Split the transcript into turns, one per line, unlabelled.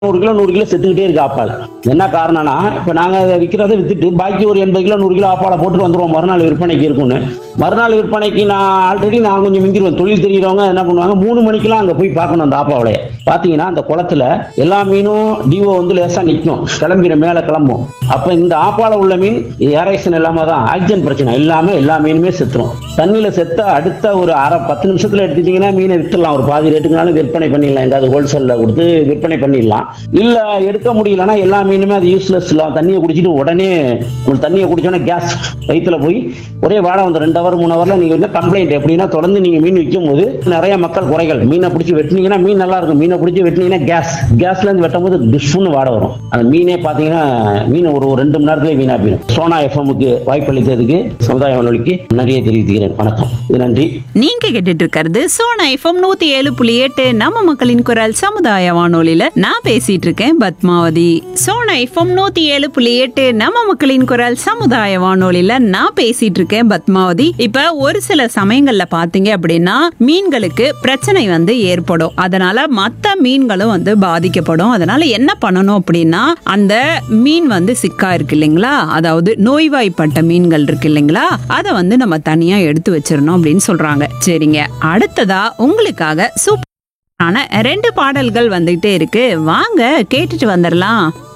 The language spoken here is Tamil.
நூறு கிலோ நூறு கிலோ செத்துக்கிட்டே இருக்கு ஆப்பால் என்ன காரணம்னா இப்போ நாங்கள் அதை விற்கிறத வித்துட்டு பாக்கி ஒரு எண்பது கிலோ நூறு கிலோ ஆப்பாலை போட்டு வந்துருவோம் மறுநாள் விற்பனைக்கு இருக்கும்னு மறுநாள் விற்பனைக்கு நான் ஆல்ரெடி நான் கொஞ்சம் மிஞ்சிருவேன் தொழில் தெரிகிறவங்க என்ன பண்ணுவாங்க மூணு மணிக்கெல்லாம் அங்கே போய் பார்க்கணும் அந்த ஆப்பாவளைய பார்த்தீங்கன்னா அந்த குளத்துல எல்லா மீனும் டிவோ வந்து லேசாக நிற்கும் கிளம்பிட மேலே கிளம்பும் அப்போ இந்த ஆப்பால உள்ள மீன் ஏரேஷன் இல்லாம தான் ஆக்சிஜன் பிரச்சனை இல்லாம எல்லா மீனுமே செத்துரும் தண்ணியில செத்த அடுத்த ஒரு அரை பத்து நிமிஷத்துல எடுத்துட்டீங்கன்னா மீனை வித்துடலாம் ஒரு பாதி ரேட்டுக்குனாலும் விற்பனை பண்ணிடலாம் எங்காவது ஹோல்சேல்ல கொடுத்து விற்பனை பண்ணிடலாம் இல்ல எடுக்க முடியலன்னா எல்லா மீனுமே அது யூஸ்லெஸ் இல்லாம தண்ணியை குடிச்சிட்டு உடனே உங்களுக்கு தண்ணியை குடிச்சோன்னா கேஸ் வயிற்றுல போய் ஒரே வாடை வந்து ரெண்டு ஹவர் மூணு ஹவர்ல நீங்க வந்து கம்ப்ளைண்ட் எப்படின்னா தொடர்ந்து நீங்க மீன் விற்கும் போது நிறைய மக்கள் குறைகள் மீனை பிடிச்சி வெட்டினீங்கன்னா மீன் நல்லா இருக்கும் மீனை பிடிச்சி வெட்டினீங்கன்னா கேஸ் கேஸ்ல இருந்து வெட்டும் போது டிஷ்னு வாடை வரும் அந்த மீனே பாத்தீங்கன்னா மீன் ஒரு ஒரு ரெண்டு மணி நேரத்துல வீணா போயிடும் சோனா எஃப்எம்முக்கு வாய்ப்பளித்ததுக்கு சமுதாய வானொலிக்கு நன்றியை தெரிவித்துக்கிறேன் வணக்கம் இது நன்றி
நீங்க கேட்டுட்டு இருக்கிறது சோனா எஃப்எம் நூத்தி ஏழு புள்ளி எட்டு நம்ம மக்களின் குரல் சமுதாய வானொலியில நான் பேசிட்டு இருக்கேன் பத்மாவதி சோனா எஃப்எம் நூத்தி ஏழு புள்ளி எட்டு நம்ம மக்களின் குரல் சமுதாய வானொலியில நான் பேசிட்டு இருக்கேன் பத்மாவதி இப்ப ஒரு சில சமயங்கள்ல பாத்தீங்க அப்படின்னா மீன்களுக்கு பிரச்சனை வந்து ஏற்படும் அதனால மத்த மீன்களும் வந்து பாதிக்கப்படும் அதனால என்ன பண்ணணும் அப்படின்னா அந்த மீன் வந்து சிக்கா இருக்கு இல்லைங்களா அதாவது நோய்வாய்ப்பட்ட மீன்கள் இருக்கு இல்லைங்களா அதை வந்து நம்ம தனியா எடுத்து வச்சிடணும் அப்படின்னு சொல்றாங்க சரிங்க அடுத்ததா உங்களுக்காக சூப்பரான ரெண்டு பாடல்கள் வந்துகிட்டே இருக்கு வாங்க கேட்டுட்டு வந்துடலாம்